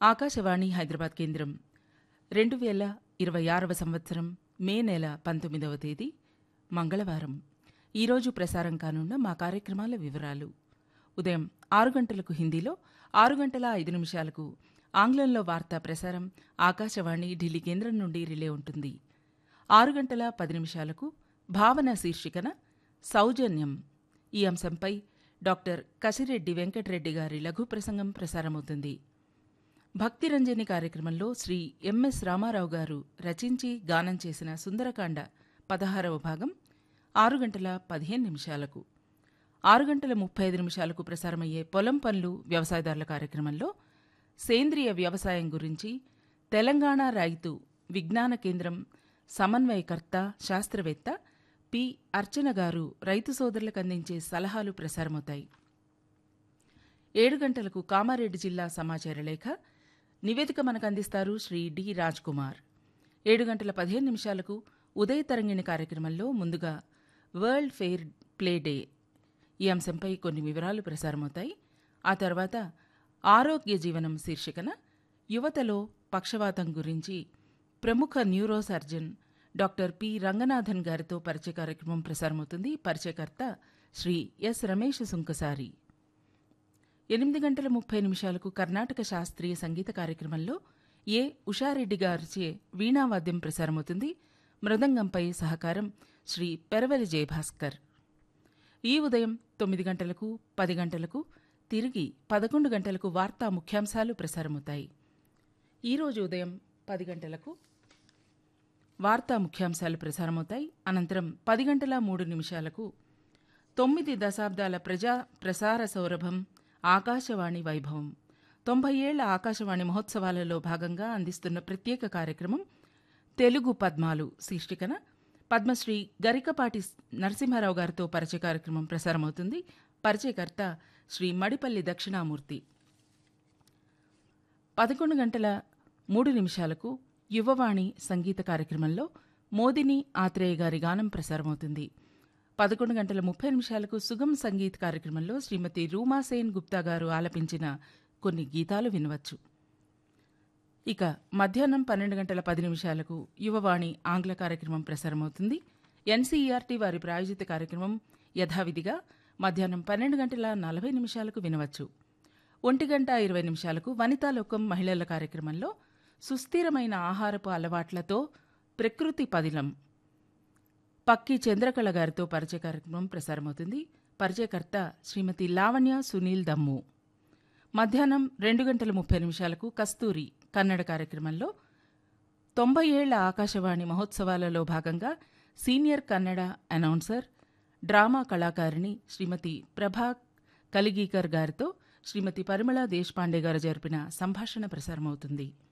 ఆకాశవాణి హైదరాబాద్ కేంద్రం రెండు వేల ఇరవై ఆరవ సంవత్సరం మే నెల పంతొమ్మిదవ తేదీ మంగళవారం ఈరోజు ప్రసారం కానున్న మా కార్యక్రమాల వివరాలు ఉదయం ఆరు గంటలకు హిందీలో ఆరు గంటల ఐదు నిమిషాలకు ఆంగ్లంలో వార్తా ప్రసారం ఆకాశవాణి ఢిల్లీ కేంద్రం నుండి రిలే ఉంటుంది ఆరు గంటల పది నిమిషాలకు భావన శీర్షికన సౌజన్యం ఈ అంశంపై డాక్టర్ కసిరెడ్డి వెంకటరెడ్డి గారి లఘు ప్రసంగం ప్రసారమవుతుంది భక్తిరంజని కార్యక్రమంలో శ్రీ ఎంఎస్ రామారావు గారు రచించి గానం చేసిన సుందరకాండ పదహారవ భాగం ఆరు గంటల పదిహేను నిమిషాలకు ఆరు గంటల ముప్పై ఐదు నిమిషాలకు ప్రసారమయ్యే పొలం పనులు వ్యవసాయదారుల కార్యక్రమంలో సేంద్రియ వ్యవసాయం గురించి తెలంగాణ రైతు విజ్ఞాన కేంద్రం సమన్వయకర్త శాస్త్రవేత్త పి అర్చన గారు రైతు సోదరులకు అందించే సలహాలు ప్రసారమవుతాయి ఏడు గంటలకు కామారెడ్డి జిల్లా సమాచార లేఖ నివేదిక మనకు అందిస్తారు శ్రీ డి రాజ్ కుమార్ ఏడు గంటల పదిహేను నిమిషాలకు ఉదయ తరంగిణి కార్యక్రమంలో ముందుగా వరల్డ్ ఫెయిర్ ప్లే డే ఈ అంశంపై కొన్ని వివరాలు ప్రసారమవుతాయి ఆ తర్వాత ఆరోగ్య జీవనం శీర్షికన యువతలో పక్షవాతం గురించి ప్రముఖ neuro surgeon doctor P Ranganathan గారితో పరిచయ కార్యక్రమం ప్రసారమవుతుంది పరిచయకర్త శ్రీ ఎస్ రమేష్ సుంకసారి ఎనిమిది గంటల ముప్పై నిమిషాలకు కర్ణాటక శాస్త్రీయ సంగీత కార్యక్రమంలో ఏ ఉషారెడ్డి గారిచే వీణావాద్యం ప్రసారమవుతుంది మృదంగంపై సహకారం శ్రీ పెరవలి జయభాస్కర్ ఈ ఉదయం తొమ్మిది గంటలకు పది గంటలకు తిరిగి పదకొండు గంటలకు వార్తా ముఖ్యాంశాలు ప్రసారమవుతాయి ఈరోజు ఉదయం పది గంటలకు వార్తా ముఖ్యాంశాలు ప్రసారమవుతాయి అనంతరం పది గంటల మూడు నిమిషాలకు తొమ్మిది దశాబ్దాల ప్రజా ప్రసార సౌరభం ఆకాశవాణి వైభవం తొంభై ఏళ్ల ఆకాశవాణి మహోత్సవాలలో భాగంగా అందిస్తున్న ప్రత్యేక కార్యక్రమం తెలుగు పద్మాలు శీర్షికన పద్మశ్రీ గరికపాటి నరసింహారావు గారితో పరిచయ కార్యక్రమం ప్రసారమవుతుంది పరిచయకర్త శ్రీ మడిపల్లి దక్షిణామూర్తి పదకొండు గంటల మూడు నిమిషాలకు యువవాణి సంగీత కార్యక్రమంలో మోదిని ఆత్రేయ గారి గానం ప్రసారమవుతుంది పదకొండు గంటల ముప్పై నిమిషాలకు సుగం సంగీత్ కార్యక్రమంలో శ్రీమతి రూమాసేన్ గుప్తా గారు ఆలపించిన కొన్ని గీతాలు వినవచ్చు ఇక మధ్యాహ్నం పన్నెండు గంటల పది నిమిషాలకు యువవాణి ఆంగ్ల కార్యక్రమం ప్రసారమవుతుంది ఎన్సీఈఆర్టీ వారి ప్రాయోజిత కార్యక్రమం యథావిధిగా మధ్యాహ్నం పన్నెండు గంటల నలభై నిమిషాలకు వినవచ్చు ఒంటి గంట ఇరవై నిమిషాలకు వనితాలోకం మహిళల కార్యక్రమంలో సుస్థిరమైన ఆహారపు అలవాట్లతో ప్రకృతి పదిలం పక్కి చంద్రకళ గారితో పరిచయ కార్యక్రమం ప్రసారమవుతుంది పరిచయకర్త శ్రీమతి లావణ్య సునీల్ దమ్ము మధ్యాహ్నం రెండు గంటల ముప్పై నిమిషాలకు కస్తూరి కన్నడ కార్యక్రమంలో తొంభై ఏళ్ల ఆకాశవాణి మహోత్సవాలలో భాగంగా సీనియర్ కన్నడ అనౌన్సర్ డ్రామా కళాకారిణి శ్రీమతి ప్రభా కలిగీకర్ గారితో శ్రీమతి పరిమళ దేశపాండే గారు జరిపిన సంభాషణ ప్రసారమవుతుంది